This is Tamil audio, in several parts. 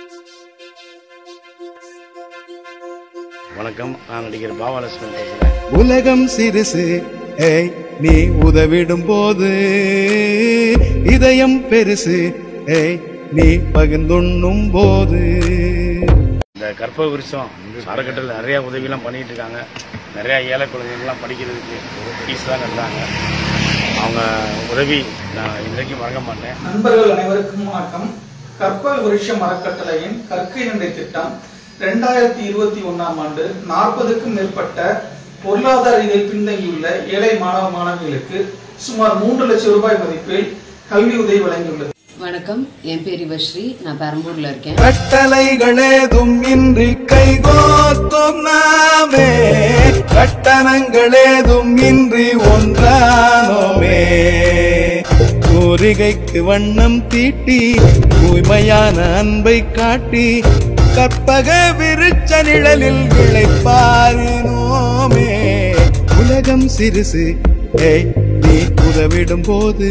வணக்கம் நான் நடிகர் பாபாலட்சுமி பேசுகிறேன் உலகம் சிறுசு ஏய் நீ உதவிடும் போது இதயம் பெருசு ஏய் நீ பகிர்ந்துண்ணும் போது இந்த கற்பக விருஷம் அறக்கட்டளை நிறைய உதவியெல்லாம் பண்ணிட்டு இருக்காங்க நிறைய ஏழை குழந்தைங்கள்லாம் படிக்கிறதுக்கு ஃபீஸ் தான் கட்டுறாங்க அவங்க உதவி நான் இன்றைக்கும் மறக்க மாட்டேன் நண்பர்கள் அனைவருக்கும் வணக்கம் கற்பக விருஷம் அறக்கட்டளையின் கற்கை நண்டை திட்டம் இரண்டாயிரத்தி இருபத்தி ஒன்னாம் ஆண்டு நாற்பதுக்கும் மேற்பட்ட பொருளாதார ரீதியில் பின்தங்கியுள்ள ஏழை மாணவ மாணவிகளுக்கு சுமார் மூன்று லட்சம் ரூபாய் மதிப்பில் கல்வி உதவி வழங்கியுள்ளது வணக்கம் என் பேர் இவஸ்ரீ நான் பெரம்பூர்ல இருக்கேன் கட்டளைகளேதும் இன்றி கைகோத்தும் நாமே கட்டணங்களேதும் இன்றி ஒன்றானோமே கூரிகைக்கு வண்ணம் தீட்டி தூய்மையான அன்பை காட்டி கற்பக விருச்ச நிழலில் விளைப்பாரினோமே உலகம் சிறுசு ஏய் நீ உதவிடும் போது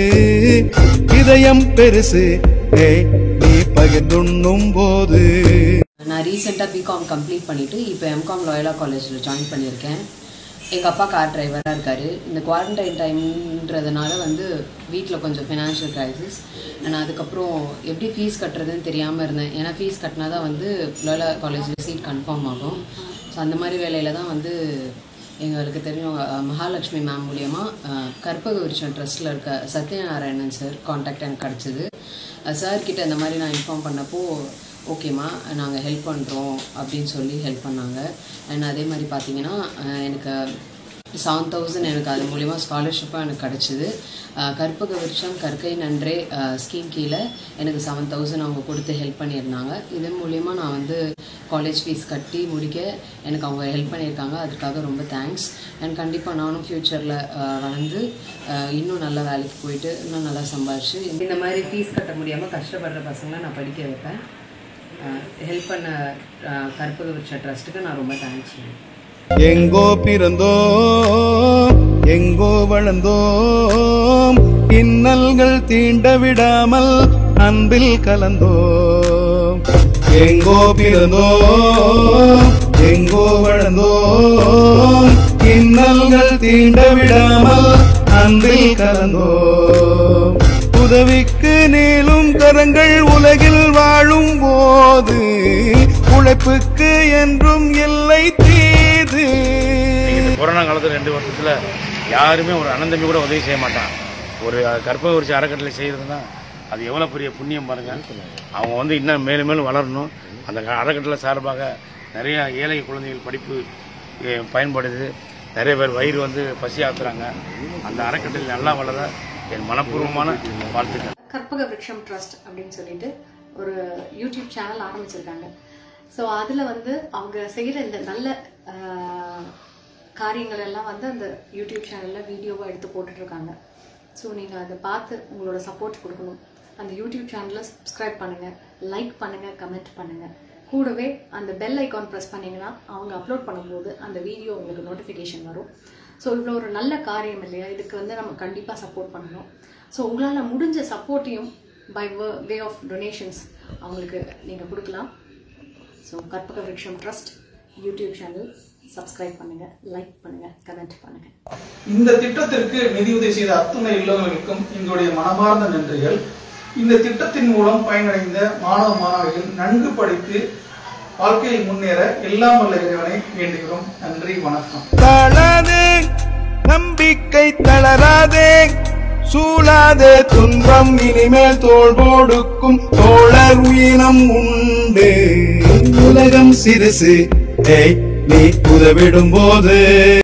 இதயம் பெருசு ஏய் நீ பகிர்ந்துண்ணும் போது நான் ரீசெண்டாக பிகாம் கம்ப்ளீட் பண்ணிட்டு இப்போ எம்காம் லாயலா காலேஜில் ஜாயின் பண்ணியிருக்கேன் எங்கள் அப்பா கார் டிரைவராக இருக்கார் இந்த குவாரண்டைன் டைம்ன்றதுனால வந்து வீட்டில் கொஞ்சம் ஃபினான்ஷியல் கிரைசிஸ் நான் அதுக்கப்புறம் எப்படி ஃபீஸ் கட்டுறதுன்னு தெரியாமல் இருந்தேன் ஏன்னா ஃபீஸ் கட்டினா தான் வந்து லாயலா காலேஜில் சீட் கன்ஃபார்ம் ஆகும் ஸோ அந்த மாதிரி வேலையில் தான் வந்து எங்களுக்கு தெரியும் அஹ், மகாலட்சுமி மேம் மூலியமாக கற்பக விருச்சம் ட்ரஸ்ட்டில் இருக்க சத்யநாராயணன் சார் காண்டாக்ட் எனக்கு கிடச்சிது சார் கிட்ட இந்த மாதிரி நான் இன்ஃபார்ம் பண்ணப்போ ஓகேம்மா நாங்கள் ஹெல்ப் பண்ணுறோம் அப்படின்னு சொல்லி ஹெல்ப் பண்ணாங்க அண்ட் அதே மாதிரி பார்த்தீங்கன்னா அஹ், எனக்கு செவன் தௌசண்ட் எனக்கு அது மூலிமா ஸ்காலர்ஷிப்பாக எனக்கு கிடச்சிது கற்பக விருட்சம் கற்கை நன்றே ஸ்கீம் கீழே எனக்கு செவன் தௌசண்ட் அவங்க கொடுத்து ஹெல்ப் பண்ணியிருந்தாங்க இதன் மூலிமா நான் வந்து காலேஜ் ஃபீஸ் கட்டி முடிக்க எனக்கு அவங்க ஹெல்ப் பண்ணியிருக்காங்க அதுக்காக ரொம்ப தேங்க்ஸ் அண்ட் கண்டிப்பாக நானும் ஃப்யூச்சரில் வளர்ந்து அஹ், இன்னும் நல்ல வேலைக்கு போயிட்டு இன்னும் நல்லா சம்பாரிச்சு இந்த மாதிரி ஃபீஸ் கட்ட முடியாமல் கஷ்டப்படுற பசங்களை நான் படிக்க வைப்பேன் ஹெல்ப் பண்ண அஹ், கற்பக விருட்ச ட்ரஸ்ட்டுக்கு நான் ரொம்ப தேங்க்ஸ் சொல்லுவேன் எங்கோ பிறந்தோம் எங்கோ வளர்ந்தோம் இன்னல்கள் தீண்ட விடாமல் அன்பில் கலந்தோம் எங்கோ பிறந்தோம் எங்கோ வளர்ந்தோம் இன்னல்கள் தீண்ட விடாமல் அன்பில் கலந்தோம் உதவிக்கு நீளும் கரங்கள் உலகில் வாழும் போது உழைப்புக்கு என்றும் எல்லை தீது இந்த கொரோனா காலத்தில் ரெண்டு வருஷத்தில் யாருமே ஒரு அனந்தமி கூட உதவி செய்ய மாட்டான் ஒரு கற்பக விருஷ அறக்கட்டளை செய்யறதுன்னா அது எவ்வளோ பெரிய புண்ணியம் பாருங்க அவங்க வந்து இன்னும் மேலும் மேலும் வளரணும் அந்த க- அறக்கட்டளை சார்பாக நிறைய ஏழை குழந்தைகள் படிப்பு eh, பயன்படுது நிறைய பேர் வயிறு வந்து பசி ஆத்துறாங்க அந்த அறக்கட்டளை நல்லா வளர என் மனப்பூர்வமான வாழ்த்துக்கள் கற்பக விருட்சம் ட்ரஸ்ட் அப்படின்னு சொல்லிட்டு ஒரு யூடியூப் சேனல் ஆரம்பிச்சிருக்காங்க ஸோ அதில் வந்து அவங்க செய்கிற இந்த நல்ல ஆஹ், காரியங்கள் எல்லாம் வந்து அந்த யூடியூப் சேனலில் வீடியோவாக எடுத்து போட்டுட்டு இருக்காங்க ஸோ நீங்கள் அதை பார்த்து உங்களோட சப்போர்ட் கொடுக்கணும் அந்த யூடியூப் சேனலை சப்ஸ்கிரைப் பண்ணுங்கள் லைக் பண்ணுங்கள் கமெண்ட் பண்ணுங்கள் கூடவே அந்த பெல் ஐகான் ப்ரெஸ் பண்ணீங்கன்னா அவங்க அப்லோட் பண்ணும்போது அந்த வீடியோ உங்களுக்கு நோட்டிஃபிகேஷன் வரும் ஸோ இவ்வளோ ஒரு நல்ல காரியம் இல்லையா இதுக்கு வந்து நம்ம கண்டிப்பாக சப்போர்ட் பண்ணணும் ஸோ உங்களால் முடிஞ்ச சப்போர்ட்டையும் பை வே ஆஃப் டொனேஷன்ஸ் அவங்களுக்கு நீங்கள் கொடுக்கலாம் so Karpaga Virutcham trust YouTube channel subscribe பண்ணுங்கள் லைக் பண்ணுங்கள் கமெண்ட் பண்ணுங்கள் இந்த திட்டத்திற்கு நிதியுதவி செய்த அத்துணை இல்லங்களுக்கும் எங்களுடைய மனமார்ந்த நன்றிகள் இந்த திட்டத்தின் மூலம் பயனடைந்த மாணவ மாணவிகள் நன்கு படித்து வாழ்க்கையில் முன்னேற எல்லாம் வல்ல இறைவனை வேண்டுகிறோம் நன்றி வணக்கம் தளராதே நம்பிக்கை தளராதே சூழாதே துன்பம் இனிமேல் தோள் கொடுக்கும் தோழர் உயிரம் உண்டு உலகம் சிறுசு ஏய் நீ உதவிடும் போது